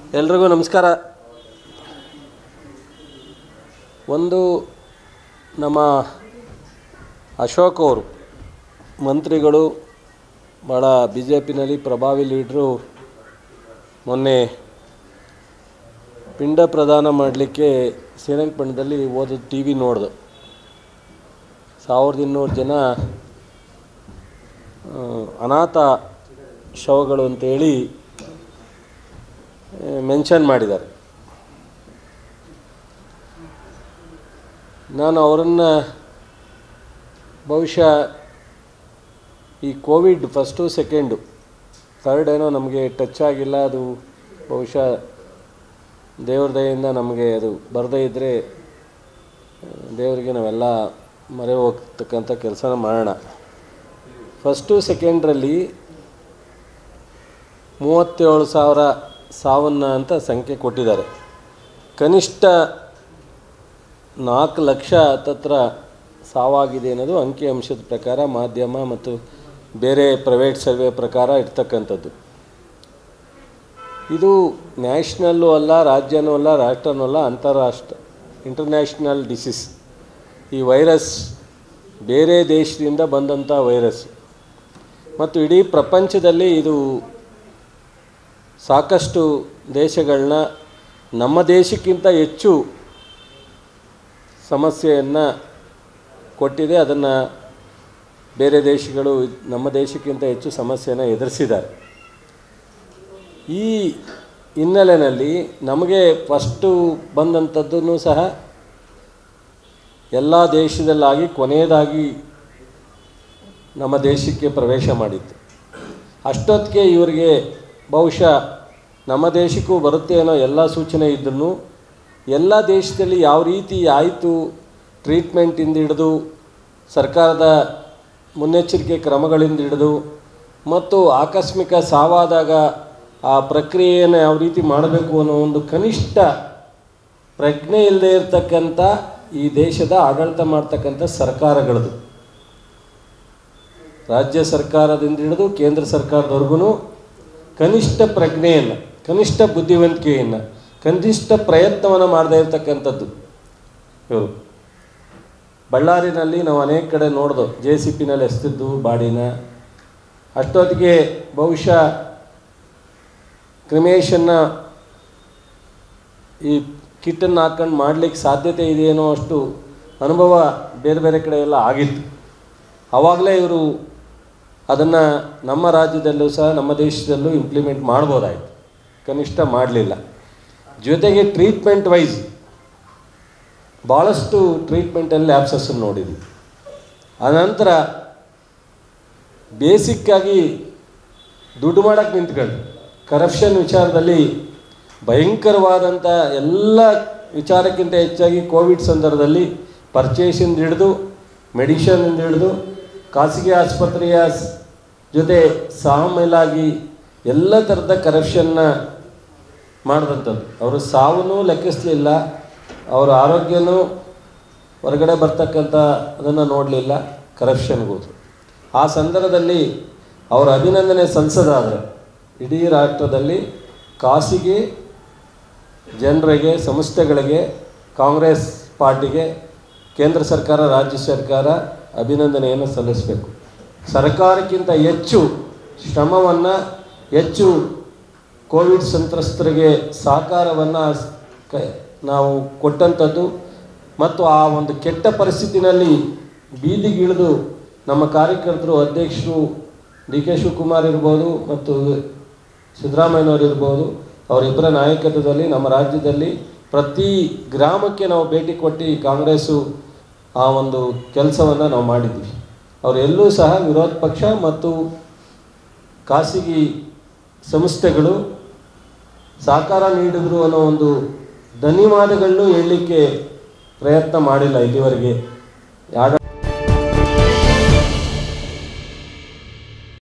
ಎಲ್ರಿಗೂ ನಮಸ್ಕಾರ ಒಂದು ನಮ್ಮ ಅಶೋಕ್ ಅವರು ಮಂತ್ರಿಗಳು ಭಾಳ ಬಿ ಜೆ ಪಿನಲ್ಲಿ ಪ್ರಭಾವಿ ಲೀಡ್ರು ಮೊನ್ನೆ ಪಿಂಡ ಪ್ರದಾನ ಮಾಡಲಿಕ್ಕೆ ಶ್ರೀರಂಗಪಟ್ಟಣದಲ್ಲಿ ಓದೋದು ಟಿ ವಿ ನೋಡ್ದು ಸಾವಿರದ ಇನ್ನೂರು ಜನ ಆ, ಅನಾಥ ಶವಗಳು ಅಂತೇಳಿ ಮೆನ್ಷನ್ ಮಾಡಿದ್ದಾರೆ ನಾನು ಅವರನ್ನು ಬಹುಶಃ ಈ ಕೋವಿಡ್ ಫಸ್ಟು ಸೆಕೆಂಡು ಥರ್ಡ್ ಏನೋ ನಮಗೆ ಟಚ್ ಆಗಿಲ್ಲ ಅದು ಬಹುಶಃ ದೇವ್ರ ದಯೆಯಿಂದ ನಮಗೆ ಅದು ಬರದೇ ಇದ್ದರೆ ದೇವರಿಗೆ ನಾವೆಲ್ಲ ಮರೆ ಹೋಗ್ತಕ್ಕಂಥ ಕೆಲಸನ ಮಾಡೋಣ ಫಸ್ಟು ಸೆಕೆಂಡ್ರಲ್ಲಿ ಮೂವತ್ತೇಳು ಸಾವಿರ ಸಾವನ್ನ ಅಂತ ಸಂಖ್ಯೆ ಕೊಟ್ಟಿದ್ದಾರೆ ಕನಿಷ್ಠ ನಾಲ್ಕು ಲಕ್ಷ ಹತ್ತತ್ರ ಸಾವಾಗಿದೆ ಅನ್ನೋದು ಅಂಕಿಅಂಶದ ಪ್ರಕಾರ ಮಾಧ್ಯಮ ಮತ್ತು ಬೇರೆ ಪ್ರೈವೇಟ್ ಸರ್ವೆ ಪ್ರಕಾರ ಇರ್ತಕ್ಕಂಥದ್ದು ಇದು ನ್ಯಾಷನಲ್ಲು ಅಲ್ಲ ರಾಜ್ಯನೂ ಅಲ್ಲ ರಾಷ್ಟ್ರನೂ ಅಲ್ಲ ಅಂತಾರಾಷ್ಟ್ರ ಇಂಟರ್ನ್ಯಾಷನಲ್ ಡಿಸೀಸ್ ಈ ವೈರಸ್ ಬೇರೆ ದೇಶದಿಂದ ಬಂದಂಥ ವೈರಸ್ ಮತ್ತು ಇಡೀ ಪ್ರಪಂಚದಲ್ಲಿ ಇದು ಸಾಕಷ್ಟು ದೇಶಗಳನ್ನ ನಮ್ಮ ದೇಶಕ್ಕಿಂತ ಹೆಚ್ಚು ಸಮಸ್ಯೆಯನ್ನು ಕೊಟ್ಟಿದೆ ಅದನ್ನು ಬೇರೆ ದೇಶಗಳು ನಮ್ಮ ದೇಶಕ್ಕಿಂತ ಹೆಚ್ಚು ಸಮಸ್ಯೆಯನ್ನು ಎದುರಿಸಿದ್ದಾರೆ ಈ ಹಿನ್ನೆಲೆಯಲ್ಲಿ ನಮಗೆ ಫಸ್ಟು ಬಂದಂಥದ್ದನ್ನು ಸಹ ಎಲ್ಲ ದೇಶದಲ್ಲಾಗಿ ಕೊನೆಯದಾಗಿ ನಮ್ಮ ದೇಶಕ್ಕೆ ಪ್ರವೇಶ ಮಾಡಿತ್ತು ಅಷ್ಟೊತ್ತಿಗೆ ಇವರಿಗೆ ಬಹುಶಃ ನಮ್ಮ ದೇಶಕ್ಕೂ ಬರುತ್ತೆ ಅನ್ನೋ ಎಲ್ಲ ಸೂಚನೆ ಇದ್ದರೂ ಎಲ್ಲ ದೇಶದಲ್ಲಿ ಯಾವ ರೀತಿ ಆಯಿತು ಟ್ರೀಟ್ಮೆಂಟಿಂದ ಹಿಡಿದು ಸರ್ಕಾರದ ಮುನ್ನೆಚ್ಚರಿಕೆ ಕ್ರಮಗಳಿಂದ ಹಿಡಿದು ಮತ್ತು ಆಕಸ್ಮಿಕ ಸಾವಾದಾಗ ಆ ಪ್ರಕ್ರಿಯೆಯನ್ನು ಯಾವ ರೀತಿ ಮಾಡಬೇಕು ಅನ್ನೋ ಒಂದು ಕನಿಷ್ಠ ಪ್ರಜ್ಞೆ ಇಲ್ಲದೆ ಇರತಕ್ಕಂಥ ಈ ದೇಶದ ಆಡಳಿತ ಮಾಡ್ತಕ್ಕಂಥ ಸರ್ಕಾರಗಳದು ರಾಜ್ಯ ಸರ್ಕಾರದಿಂದ ಹಿಡಿದು ಕೇಂದ್ರ ಸರ್ಕಾರದವರೆಗೂ ಕನಿಷ್ಠ ಪ್ರಜ್ಞೆಯನ್ನು ಕನಿಷ್ಠ ಬುದ್ಧಿವಂತಿಕೆಯನ್ನು ಕನಿಷ್ಠ ಪ್ರಯತ್ನವನ್ನು ಮಾಡದೇ ಇರತಕ್ಕಂಥದ್ದು ಇವರು ಬಳ್ಳಾರಿನಲ್ಲಿ ನಾವು ಅನೇಕ ಕಡೆ ನೋಡ್ದು ಜೆ ಸಿ ಪಿನಲ್ಲಿ ಎಸ್ತಿದ್ದು ಬಾಡಿನ ಅಷ್ಟೊತ್ತಿಗೆ ಬಹುಶಃ ಕ್ರಿಮೇಷನ್ನ ಈ ಕಿಟ್ಟನ್ನು ಹಾಕೊಂಡು ಮಾಡಲಿಕ್ಕೆ ಸಾಧ್ಯತೆ ಇದೆಯೇನೋ ಅಷ್ಟು ಅನುಭವ ಬೇರೆ ಬೇರೆ ಕಡೆ ಎಲ್ಲ ಆಗಿತ್ತು ಆವಾಗಲೇ ಇವರು ಅದನ್ನು ನಮ್ಮ ರಾಜ್ಯದಲ್ಲೂ ಸಹ ನಮ್ಮ ದೇಶದಲ್ಲೂ ಇಂಪ್ಲಿಮೆಂಟ್ ಮಾಡ್ಬೋದಾಯಿತು ಕನಿಷ್ಠ ಮಾಡಲಿಲ್ಲ ಜೊತೆಗೆ ಟ್ರೀಟ್ಮೆಂಟ್ ವೈಸ್ ಭಾಳಷ್ಟು ಟ್ರೀಟ್ಮೆಂಟಲ್ಲಿ ಲ್ಯಾಪ್ಸಸ್ಸನ್ನು ನೋಡಿದ್ವಿ ಆನಂತರ ಬೇಸಿಕ್ಕಾಗಿ ದುಡ್ಡು ಮಾಡೋಕ್ಕೆ ನಿಂತ್ಕೊಂಡು ಕರಪ್ಷನ್ ವಿಚಾರದಲ್ಲಿ ಭಯಂಕರವಾದಂಥ ಎಲ್ಲ ವಿಚಾರಕ್ಕಿಂತ ಹೆಚ್ಚಾಗಿ ಕೋವಿಡ್ ಸಂದರ್ಭದಲ್ಲಿ ಪರ್ಚೇಸಿಂದ ಹಿಡಿದು ಮೆಡಿಷನಿಂದ ಹಿಡಿದು ಖಾಸಗಿ ಆಸ್ಪತ್ರೆಯ ಸ್- ಜೊತೆ ಸಾಮೇಲಾಗಿ ಎಲ್ಲ ಥರದ ಕರಪ್ಷನ್ನ ಮಾಡಿದಂಥದ್ದು ಅವರು ಸಾವನ್ನೂ ಲೆಕ್ಕಿಸಲಿಲ್ಲ ಅವರ ಆರೋಗ್ಯನೂ ಹೊರಗಡೆ ಬರ್ತಕ್ಕಂಥ ಅದನ್ನು ನೋಡಲಿಲ್ಲ ಕರಪ್ಷನ್ಗೋದು ಆ ಸಂದರ್ಭದಲ್ಲಿ ಅವರ ಅಭಿನಂದನೆ ಸಲ್ಲಿಸೋದಾದರೆ ಇಡೀ ರಾಷ್ಟ್ರದಲ್ಲಿ ಖಾಸಗಿ ಜನರಿಗೆ ಸಂಸ್ಥೆಗಳಿಗೆ ಕಾಂಗ್ರೆಸ್ ಪಾರ್ಟಿಗೆ ಕೇಂದ್ರ ಸರ್ಕಾರ ರಾಜ್ಯ ಸರ್ಕಾರ ಅಭಿನಂದನೆಯನ್ನು ಸಲ್ಲಿಸಬೇಕು ಸರ್ಕಾರಕ್ಕಿಂತ ಹೆಚ್ಚು ಶ್ರಮವನ್ನು ಹೆಚ್ಚು ಕೋವಿಡ್ ಸಂತ್ರಸ್ತರಿಗೆ ಸಹಕಾರವನ್ನು ಕ ನಾವು ಕೊಟ್ಟಂಥದ್ದು ಮತ್ತು ಆ ಒಂದು ಕೆಟ್ಟ ಪರಿಸ್ಥಿತಿನಲ್ಲಿ ಬೀದಿಗಿಳಿದು ನಮ್ಮ ಕಾರ್ಯಕರ್ತರು ಅಧ್ಯಕ್ಷರು ಡಿ ಕೆ ಶಿವಕುಮಾರ್ ಇರ್ಬೋದು ಮತ್ತು ಸಿದ್ದರಾಮಯ್ಯನವರು ಇರ್ಬೋದು ಅವರಿಬ್ಬರ ನಾಯಕತ್ವದಲ್ಲಿ ನಮ್ಮ ರಾಜ್ಯದಲ್ಲಿ ಪ್ರತಿ ಗ್ರಾಮಕ್ಕೆ ನಾವು ಭೇಟಿ ಕೊಟ್ಟು ಕಾಂಗ್ರೆಸ್ಸು ಆ ಒಂದು ಕೆಲಸವನ್ನು ನಾವು ಮಾಡಿದ್ವಿ ಅವರೆಲ್ಲೂ ಸಹ ವಿರೋಧ ಪಕ್ಷ ಮತ್ತು ಖಾಸಗಿ ಸಂಸ್ಥೆಗಳು ಸಹಕಾರ ನೀಡಿದ್ರು ಅನ್ನೋ ಒಂದು ಧನ್ಯವಾದಗಳನ್ನು ಹೇಳಲಿಕ್ಕೆ ಪ್ರಯತ್ನ ಮಾಡಿಲ್ಲ ಇಲ್ಲಿವರೆಗೆ ಯಾರ